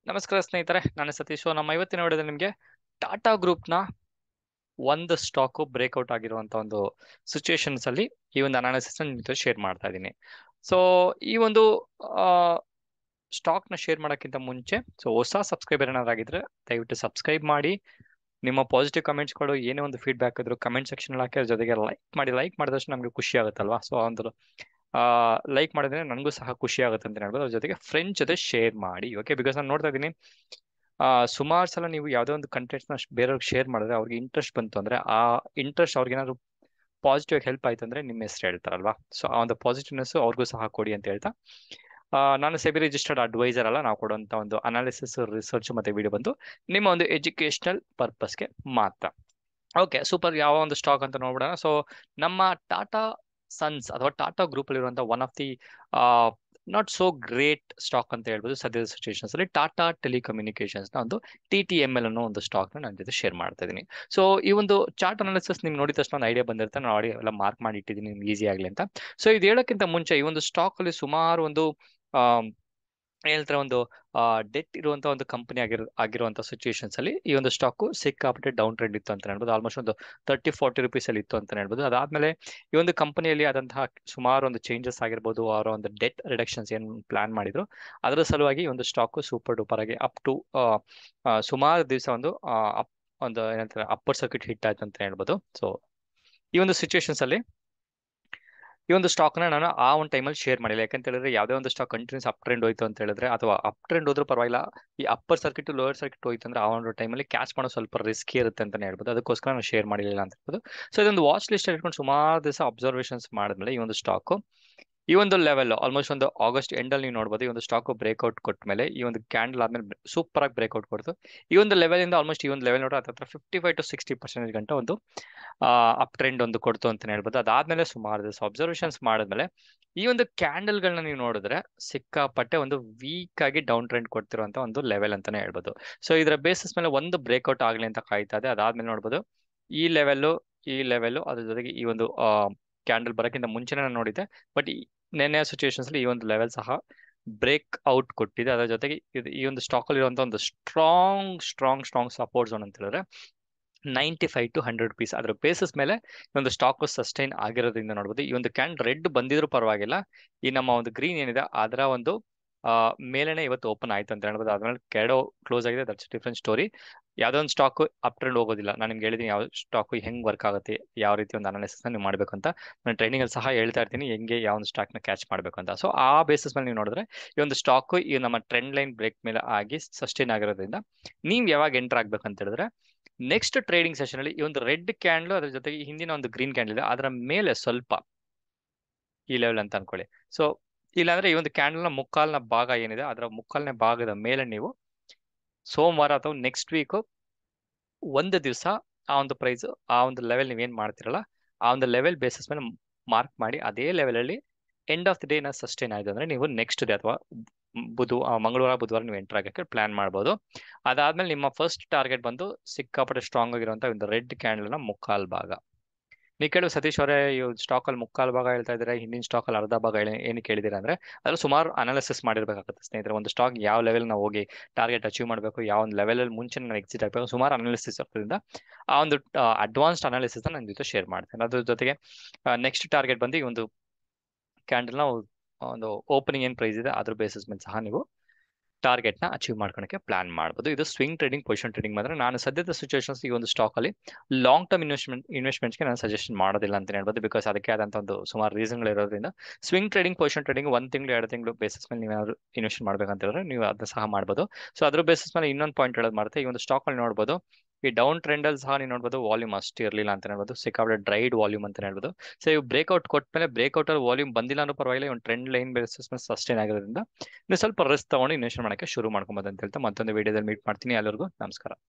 ನಮಸ್ಕಾರ ಸ್ನೇಹಿತರೆ ನಾನು ಸತೀಶ್ ನಮ್ಮ ಇವತ್ತಿನ ವಿಡಿಯೋದಲ್ಲಿ ನಿಮಗೆ ಟಾಟಾ ಗ್ರೂಪ್ನ ಒಂದು ಸ್ಟಾಕು ಬ್ರೇಕ್ಔಟ್ ಆಗಿರುವಂತ ಒಂದು ಸಿಚುಯೇಷನ್ಸ್ ಅಲ್ಲಿ ಈ ಒಂದು ಅನಾಲಿಸಿಸ್ ನಿಮಗೆ ಶೇರ್ ಮಾಡ್ತಾ ಇದ್ದೀನಿ ಸೊ ಈ ಒಂದು ಸ್ಟಾಕ್ ನ ಶೇರ್ ಮಾಡೋಕ್ಕಿಂತ ಮುಂಚೆ ಸೊ ಹೊಸ ಸಬ್ಸ್ಕ್ರೈಬರ್ ಏನಾರಾಗಿದ್ರೆ ದಯವಿಟ್ಟು ಸಬ್ಸ್ಕ್ರೈಬ್ ಮಾಡಿ ನಿಮ್ಮ ಪಾಸಿಟಿವ್ ಕಮೆಂಟ್ಸ್ಗಳು ಏನೇ ಒಂದು ಫೀಡ್ಬ್ಯಾಕ್ ಇದ್ರು ಕಮೆಂಟ್ ಸೆಕ್ಷನ್ ಹಾಕಿ ಅದ್ರ ಜೊತೆಗೆ ಲೈಕ್ ಮಾಡಿ ಲೈಕ್ ಮಾಡಿದಷ್ಟು ನಮಗೆ ಖುಷಿ ಆಗುತ್ತಲ್ವಾ ಸೊ ಒಂದು ಲೈಕ್ ಮಾಡಿದ್ರೆ ನನಗೂ ಸಹ ಖುಷಿ ಆಗುತ್ತೆ ಅಂತ ಹೇಳ್ಬೋದು ಅದ್ರ ಜೊತೆಗೆ ಫ್ರೆಂಡ್ ಜೊತೆ ಶೇರ್ ಮಾಡಿ ಓಕೆ ಬಿಕಾಸ್ ನಾನು ನೋಡ್ತಾ ಇದ್ದೀನಿ ಸುಮಾರು ಸಲ ನೀವು ಯಾವುದೋ ಒಂದು ಕಂಟೆಂಟ್ಸ್ನ ಬೇರೆಯವ್ರಿಗೆ ಶೇರ್ ಮಾಡಿದ್ರೆ ಅವ್ರಿಗೆ ಇಂಟ್ರೆಸ್ಟ್ ಬಂತು ಅಂದ್ರೆ ಆ ಇಂಟ್ರೆಸ್ಟ್ ಅವ್ರಿಗೆ ಏನಾದ್ರು ಪಾಸಿಟಿವ್ ಹೆಲ್ಪ್ ಆಯ್ತು ಅಂದ್ರೆ ನಿಮ್ಮ ಹೆಸರು ಹೇಳ್ತಾರಲ್ವಾ ಸೊ ಆ ಒಂದು ಪಾಸಿಟಿವ್ನೆಸ್ ಅವ್ರಿಗೂ ಸಹ ಕೊಡಿ ಅಂತ ಹೇಳ್ತಾ ನಾನು ಸೆಬಿ ರಿಜಿಸ್ಟರ್ಡ್ ಅಡ್ವೈಸರ್ ಅಲ್ಲ ನಾವು ಕೊಡುವಂತ ಒಂದು ಅನಾಲಿಸಿಸ್ ರಿಸರ್ಚ್ ಮತ್ತೆ ವಿಡಿಯೋ ಬಂದು ನಿಮ್ಮ ಒಂದು ಎಜುಕೇಶನಲ್ ಪರ್ಪಸ್ಗೆ ಮಾತ್ರ ಓಕೆ ಸೂಪರ್ ಯಾವ ಒಂದು ಸ್ಟಾಕ್ ಅಂತ ನೋಡ್ಬಿಡೋಣ ಸೊ ನಮ್ಮ ಟಾಟಾ ಸನ್ಸ್ ಅಥವಾ ಟಾಟಾ ಗ್ರೂಪ್ ಅಲ್ಲಿರುವಂತಹ one of the not so great stock ಅಂತ ಹೇಳ್ಬೋದು ಸದ್ಯದ ಸಿಚುವೇಶನ್ಸ್ ಅಲ್ಲಿ ಟಾಟಾ ಟೆಲಿಕಮ್ಯುನಿಕೇಶನ್ಸ್ ನ ಒಂದು ಟಿ ಟಿ ಎಮ್ ಎಲ್ ಅನ್ನೋ ಒಂದು ಸ್ಟಾಕ್ ನ ನನ್ನ ಜೊತೆ ಶೇರ್ ಮಾಡ್ತಾ ಇದ್ದೀನಿ ಸೊ ಈ ಒಂದು ಚಾರ್ಟ್ ಅನಾಲಿಸಿಸ್ ನಿಮ್ಗೆ ನೋಡಿದ ತಕ್ಷಣ ಒಂದು ಐಡಿಯಾ ಬಂದಿರುತ್ತೆ ನಾನು ಆಡಿಯೋ ಎಲ್ಲ ಮಾರ್ಕ್ ಮಾಡಿ ಇಟ್ಟಿದ್ದೀನಿ ನಿಮ್ಗೆ ಈಸಿ ಆಗಲಿ ಅಂತ ಸೊ ಇದು ಹೇಳೋಕ್ಕಿಂತ ಮುಂಚೆ ಈ ಒಂದು ಸ್ಟಾಕ್ ಅಲ್ಲಿ ಸುಮಾರು ಒಂದು ಹೇಳ್ತಾರೆ ಒಂದು ಡೆಟ್ ಇರುವಂತ ಒಂದು ಕಂಪನಿ ಆಗಿರೋ ಆಗಿರುವಂತ ಸಿಚುವೇಶನ್ಸ್ ಅಲ್ಲಿ ಈ ಒಂದು ಸ್ಟಾಕ್ ಸಿಕ್ಕಾಪಟ್ಟೆ ಡೌನ್ ಟ್ರೆಂಡ್ ಇತ್ತು ಅಂತ ಹೇಳ್ಬೋದು ಆಲ್ಮೋಸ್ಟ್ ಒಂದು ತರ್ಟಿ ಫಾರ್ಟಿ ರುಪೀಸ್ ಅಲ್ಲಿ ಇತ್ತು ಅಂತ ಹೇಳ್ಬೋದು ಅದಾದ್ಮೇಲೆ ಈ ಒಂದು ಕಂಪನಿಯಲ್ಲಿ ಆದಂತಹ ಸುಮಾರು ಒಂದು ಚೇಂಜಸ್ ಆಗಿರ್ಬೋದು ಅವರ ಒಂದು ಡೆಟ್ ರಿಡಕ್ಷನ್ಸ್ ಏನು ಪ್ಲಾನ್ ಮಾಡಿದ್ರು ಅದರ ಸಲುವಾಗಿ ಈ ಒಂದು ಸ್ಟಾಕ್ ಸೂಪರ್ ಡೂಪರ್ ಆಗಿ ಅಪ್ ಟು ಸುಮಾರು ದಿವಸ ಒಂದು ಅಪ್ ಒಂದು ಏನಂತಾರೆ ಅಪ್ಪರ್ ಸರ್ಕ್ಯೂಟ್ ಹಿಟ್ ಆಯ್ತು ಅಂತ ಹೇಳ್ಬೋದು ಸೊ ಈ ಒಂದು ಸಿಚುವೇಶನ್ಸ್ ಅಲ್ಲಿ ಈ ಒಂದು ಸ್ಟಾಕ್ ನ ನಾನು ಆ ಒಂದು ಟೈಮಲ್ಲಿ ಶೇರ್ ಮಾಡಿಲ್ಲ ಯಾಕಂತ ಹೇಳಿದ್ರೆ ಯಾವುದೇ ಒಂದು ಸ್ಟಾಕ್ ಕಂಟಿನ್ಯೂಸ್ ಅಪ್ ಟ್ರೆಂಡ್ ಹೋಯ್ತು ಅಂತ ಹೇಳಿದ್ರೆ ಅಥವಾ ಅಪ್ ಟ್ರೆಂಡ್ ಹೋದ್ರೂ ಪರವಾಗಿಲ್ಲ ಈ ಅಪ್ಪರ್ ಸರ್ಕಿಟ್ ಲೋವರ್ ಸರ್ಕಿಟ್ ಹೋಯ್ತು ಅಂದ್ರೆ ಆ ಒಂದು ಟೈಮಲ್ಲಿ ಕ್ಯಾಚ್ ಮಾಡೋ ಸ್ವಲ್ಪ ರಿಸ್ಕ್ ಇರುತ್ತೆ ಅಂತಾನೆ ಹೇಳ್ಬೋದು ಅದಕ್ಕೋಸ್ಕರ ನಾನು ಶೇರ್ ಮಾಡಿಲ್ಲ ಅಂತ ಹೇಳ್ಬೋದು ಸೊ ಇದೊಂದು ವಾಚ್ ಲಿಸ್ಟ್ ಇಟ್ಕೊಂಡು ಸುಮಾರು ದಿವಸ ಅಬ್ಸರ್ವೇಷನ್ಸ್ ಮಾಡಿದ್ಮೇಲೆ ಈ ಒಂದು ಸ್ಟಾಕ್ ಈ ಒಂದು ಲೆವೆಲ್ ಆಲ್ಮೋಸ್ಟ್ ಒಂದು ಆಗಸ್ಟ್ ಎಂಡ್ ಅಲ್ಲಿ ನೀವು ನೋಡಬಹುದು ಈ ಒಂದು ಸ್ಟಾಕ್ ಬ್ರೇಕ್ಔಟ್ ಕೊಟ್ಟ ಮೇಲೆ ಈ ಒಂದು ಕ್ಯಾಂಡಲ್ ಆದ್ಮೇಲೆ ಸೂಪರ್ ಆಗಿ ಬ್ರೇಕ್ಔಟ್ ಕೊಡ್ತು ಈ ಒಂದು ಲೆವೆಲ್ ಇಂದ ಆಲ್ಮೋಸ್ಟ್ ಈ ಒಂದು ಲೆವೆಲ್ ನೋಡ್ರೆ ಹತ್ರ fifty five to sixty percentage ಗಂಟೆ ಒಂದು ಅಪ್ ಟ್ರೆಂಡ್ ಒಂದು ಕೊಡ್ತು ಅಂತ ಹೇಳ್ಬೋದು ಅದಾದ್ಮೇಲೆ ಸುಮಾರು ದಿವಸ ಅಬ್ಸರ್ವೇಷನ್ಸ್ ಮಾಡಿದ್ಮೇಲೆ ಈ ಒಂದು ಕ್ಯಾಂಡಲ್ ಗಳನ್ನ ನೀವು ನೋಡಿದ್ರೆ ಸಿಕ್ಕಾಪಟ್ಟೆ ಒಂದು ವೀಕ್ ಆಗಿ ಡೌನ್ ಟ್ರೆಂಡ್ ಕೊಡ್ತಿರುವಂತ ಒಂದು ಲೆವೆಲ್ ಅಂತಾನೆ ಹೇಳ್ಬೋದು ಸೊ ಇದರ ಬೇಸಿಸ್ ಮೇಲೆ ಒಂದು ಬ್ರೇಕ್ಔಟ್ ಆಗ್ಲಿ ಅಂತ ಕಾಯ್ತಾ ಇದೆ ಅದಾದ್ಮೇಲೆ ನೋಡ್ಬೋದು ಈ ಲೆವೆಲ್ ಈ ಲೆವೆಲ್ ಅದ್ರ ಜೊತೆಗೆ ಈ ಒಂದು ಕ್ಯಾಂಡಲ್ ಬರೋಕ್ಕಿಂತ ಮುಂಚೆನೇ ನಾನು ನೋಡಿದ್ದೆ ಬಟ್ ನೆನ್ನೆ ಸಿಚುವೇಶನ್ಸ್ ಅಲ್ಲಿ ಈ ಒಂದು ಲೆವೆಲ್ ಸಹ ಬ್ರೇಕ್ ಔಟ್ ಕೊಟ್ಟಿದೆ ಅದರ ಜೊತೆಗೆ ಈ ಒಂದು ಸ್ಟಾಕ್ ಅಲ್ಲಿ ಇರುವಂತಹ ಒಂದು strong strong strong support zone ಅಂತ ಹೇಳಿದ್ರೆ ninety five to hundred rupees ಅದರ ಬೇಸಿಸ್ ಮೇಲೆ ಒಂದು ಸ್ಟಾಕ್ ಸಸ್ಟೈನ್ ಆಗಿರೋದ್ರಿಂದ ನೋಡ್ಬೋದು ಈ ಒಂದು ಕ್ಯಾಂಡ್ ರೆಡ್ ಬಂದಿದ್ರು ಪರವಾಗಿಲ್ಲ ಈ ನಮ್ಮ ಒಂದು ಗ್ರೀನ್ ಏನಿದೆ ಅದರ ಒಂದು ಮೇಲೆನೆ ಇವತ್ತು ಓಪನ್ ಆಯ್ತು ಅಂತ ಹೇಳ್ಬೋದು ಅದ್ಮೇಲೆ ಕೆರಡೋ ಕ್ಲೋಸ್ ಆಗಿದೆ ದಟ್ಸ್ ಡಿಫ್ರೆಂಟ್ ಸ್ಟೋರಿ ಯಾವುದೋ ಒಂದು ಸ್ಟಾಕ್ ಅಪ್ ಟ್ರೆಂಡ್ ಹೋಗೋದಿಲ್ಲ ನಾನು ನಿಮ್ಗೆ ಹೇಳಿದ್ದೀನಿ ಯಾವ ಸ್ಟಾಕ್ ಹೆಂಗ್ ವರ್ಕ್ ಆಗುತ್ತೆ ಯಾವ ರೀತಿ ಒಂದು ಅನಾಲಿಸಿಸ್ ನೀವು ಮಾಡಬೇಕು ಅಂತ ನಾನು ಟ್ರೈನಿಂಗ್ ಅಲ್ಲಿ ಸಹ ಹೇಳ್ತಾ ಇರ್ತೀನಿ ಹೆಂಗೆ ಯಾವ ಒಂದು ಸ್ಟಾಕ್ ನ ಕ್ಯಾಚ್ ಮಾಡಬೇಕು ಅಂತ ಸೊ ಆ ಬೇಸಿಸ್ ಮೇಲೆ ನೀವು ನೋಡಿದ್ರೆ ಈ ಒಂದು ಸ್ಟಾಕ್ ಈ ನಮ್ಮ ಟ್ರೆಂಡ್ ಲೈನ್ ಬ್ರೇಕ್ ಮೇಲೆ ಆಗಿ ಸಸ್ಟೈನ್ ಆಗಿರೋದ್ರಿಂದ ನೀವು ಯಾವಾಗ ಎಂಟರ್ ಆಗ್ಬೇಕು ಅಂತ ಹೇಳಿದ್ರೆ ನೆಕ್ಸ್ಟ್ ಟ್ರೇಡಿಂಗ್ ಸೆಷನ್ ಅಲ್ಲಿ ಈ ಒಂದು ರೆಡ್ ಕ್ಯಾಂಡ್ಲು ಅದ್ರ ಜೊತೆಗೆ ಹಿಂದಿನ ಒಂದು ಗ್ರೀನ್ ಕ್ಯಾಂಡಲ್ ಇದೆ ಅದರ ಮೇಲೆ ಸ್ವಲ್ಪ ಈ ಲೆವೆಲ್ ಅಂತ ಅನ್ಕೊಳ್ಳಿ ಸೊ ಇಲ್ಲಾಂದ್ರೆ ಈ ಒಂದು ಕ್ಯಾಂಡಲ್ ನ ಮುಕ್ಕಾಲ್ನ ಭಾಗ ಏನಿದೆ ಅದರ ಮುಕ್ಕಾಲ್ನೇ ಭಾಗದ ಮೇಲೆ ನೀವು ಸೋಮವಾರ ಅಥವಾ ನೆಕ್ಸ್ಟ್ ವೀಕ್ ಒಂದು ದಿವಸ ಆ ಒಂದು ಪ್ರೈಸ್ ಆ ಒಂದು ಲೆವೆಲ್ ನೀವೇನ್ ಮಾಡ್ತಿರಲ್ಲ ಆ ಒಂದು ಲೆವೆಲ್ ಬೇಸಿಸ್ ಮೇಲೆ ಮಾರ್ಕ್ ಮಾಡಿ ಅದೇ ಲೆವೆಲ್ ಅಲ್ಲಿ ಎಂಡ್ ಆಫ್ ದಿ ಡೇ ನ ಸಸ್ಟೈನ್ ಆಯ್ತು ಅಂದ್ರೆ ನೀವು ನೆಕ್ಸ್ಟ್ ಡೇ ಅಥವಾ ಬುಧ ಮಂಗಳವಾರ ಬುಧವಾರ ನೀವು ಎಂಟರ್ ಆಗಕ್ಕೆ ಪ್ಲಾನ್ ಮಾಡ್ಬೋದು ಅದಾದ್ಮೇಲೆ ನಿಮ್ಮ ಫಸ್ಟ್ ಟಾರ್ಗೆಟ್ ಬಂದು ಸಿಕ್ಕಾಪಟ್ಟೆ ಸ್ಟ್ರಾಂಗ್ ಆಗಿರುವಂತ ಒಂದು ರೆಡ್ ಕ್ಯಾಂಡಲ್ ನ ಮುಕ್ಕಾಲ್ ಭಾಗ ನೀವು ಕೇಳು ಸತೀಶ್ ಅವರೇ ಈ ಸ್ಟಾಕ್ ಅಲ್ಲಿ ಮುಕ್ಕಾಲ್ ಭಾಗ ಹೇಳ್ತಾ ಇದ್ರೆ ಹಿಂದಿನ ಸ್ಟಾಕ್ ಅಲ್ಲಿ ಅರ್ಧ ಭಾಗ ಏನು ಕೇಳಿದಿರ ಅಂದ್ರೆ ಅದ್ರಲ್ಲಿ ಸುಮಾರು ಅನಾಲಿಸಿಸ್ ಮಾಡಿರ್ಬೇಕಾಗುತ್ತೆ ಸ್ನೇಹಿತರೆ ಒಂದು ಸ್ಟಾಕ್ ಯಾವ ಲೆವೆಲ್ ನಾವು ಹೋಗಿ ಟಾರ್ಗೆಟ್ ಅಚೀವ್ ಮಾಡಬೇಕು ಯಾವ ಒಂದು ಲೆವೆಲ್ ಅಲ್ಲಿ ಮುಂಚೆ ನಾನು ಎಕ್ಸಿಟ್ ಆಗಬೇಕು ಸುಮಾರು ಅನಾಲಿಸಿಸ್ ಇರೋದ್ರಿಂದ ಆ ಒಂದು ಅಡ್ವಾನ್ಸ್ಡ್ ಅನಾಲಿಸಿಸ್ ನನ್ನ ಜೊತೆ ಶೇರ್ ಮಾಡ್ತೇನೆ ಅದ್ರ ಜೊತೆಗೆ ನೆಕ್ಸ್ಟ್ ಟಾರ್ಗೆಟ್ ಬಂದು ಈ ಒಂದು ಕ್ಯಾಂಡಲ್ ನ ಒಂದು ಓಪನಿಂಗ್ ಏನ್ ಪ್ರೈಸ್ ಇದೆ ಅದ್ರ ಬೇಸಿಸ್ ಮೇಲೆ ಸಹ ನೀವು ಟಾರ್ಗೆಟ್ ನ ಅಚೀವ್ ಮಾಡ್ಕೊಳಕ್ಕೆ ಪ್ಲಾನ್ ಮಾಡಬಹುದು ಇದು ಸ್ವಿಂಗ್ ಟ್ರೇಡಿಂಗ್ ಪೊಸಿಷನ್ ಟ್ರೇಡಿಂಗ್ ಮಾತ್ರ ನಾನು ಸದ್ಯದ ಸಿಚುವೇಶನ್ಸ್ ಈ ಒಂದು ಸ್ಟಾಕ್ ಅಲ್ಲಿ ಲಾಂಗ್ ಟರ್ಮ್ ಇನ್ವೆಸ್ಟ್ಮೆಂಟ್ ಇನ್ವೆಸ್ಟ್ಮೆಂಟ್ಸ್ಗೆ ನಾನು ಸಜೆಷನ್ ಮಾಡೋದಿಲ್ಲ ಅಂತ ಹೇಳ್ಬೋದು ಬಿಕಾಸ್ ಅದಕ್ಕೆ ಆದಂತ ಒಂದು ಸುಮಾರು ರೀಸನ್ಗಳು ಇರೋದ್ರಿಂದ ಸ್ವಿಂಗ್ ಟ್ರೇಡಿಂಗ್ ಪೊಸಿಷನ್ ಟ್ರೇಡಿಂಗ್ ಒಂದು ತಿಂಗಳು ಎರಡು ತಿಂಗಳು ಬೇಸಿಸ್ ಮೇಲೆ ನೀವು ಯಾರು ಇನ್ವೆಸ್ಟ್ ಮಾಡ್ಬೇಕಂತ ಹೇಳಿದ್ರೆ ನೀವು ಅದನ್ನ ಸಹ ಮಾಡ್ಬೋದು ಸೊ ಅದ್ರ ಬೇಸಿಸ್ ಮೇಲೆ ಇನ್ನೊಂದು ಪಾಯಿಂಟ್ ಹೇಳೋದು ಮಾಡುತ್ತೆ ಈ ಒಂದು ಸ್ಟಾಕ್ ಅಲ್ಲಿ ನೋಡ್ಬೋದು ಈ ಡೌನ್ ಟ್ರೆಂಡ್ ಅಲ್ಲಿ ಸಹ ನೀವು ನೋಡ್ಬೋದು ವಾಲ್ಯೂಮ್ ಅಷ್ಟು ಇರಲಿಲ್ಲ ಅಂತ ಹೇಳ್ಬೋದು ಸಿಕ್ಕಾಪಟ್ಟೆ ಡ್ರೈಡ್ ವಾಲ್ಯೂಮ್ ಅಂತ ಹೇಳ್ಬೋದು ಸೊ ಇವು ಬ್ರೇಕ್ಔಟ್ ಕೊಟ್ಮೇಲೆ ಬ್ರೇಕ್ಔಟ್ ಅಲ್ಲಿ ವಾಲ್ಯೂಮ್ ಬಂದಿಲ್ಲ ಅನ್ನೋ ಪರವಾಗಿಲ್ಲ ಒಂದು ಟ್ರೆಂಡ್ ಲೈನ್ ಬೇಸಿಸ್ ಮೇಲೆ ಸಸ್ಟೈನ್ ಆಗಿರೋದ್ರಿಂದ ನೀವು ಸ್ವಲ್ಪ ರಿಸ್ಕ್ ತಗೊಂಡು ಇನ್ವೆಸ್ಟ್ ಮಾಡೋಕ್ಕೆ ಶುರು ಮಾಡ್ಕೊಬೋದು ಅಂತ ಹೇಳ್ತಾ ಮತ್ತೊಂದು ವಿಡಿಯೋದಲ್ಲಿ ಮೀಟ್ ಮಾಡ್ತೀನಿ ಎಲ್ಲರಿಗೂ ನಮಸ್ಕಾರ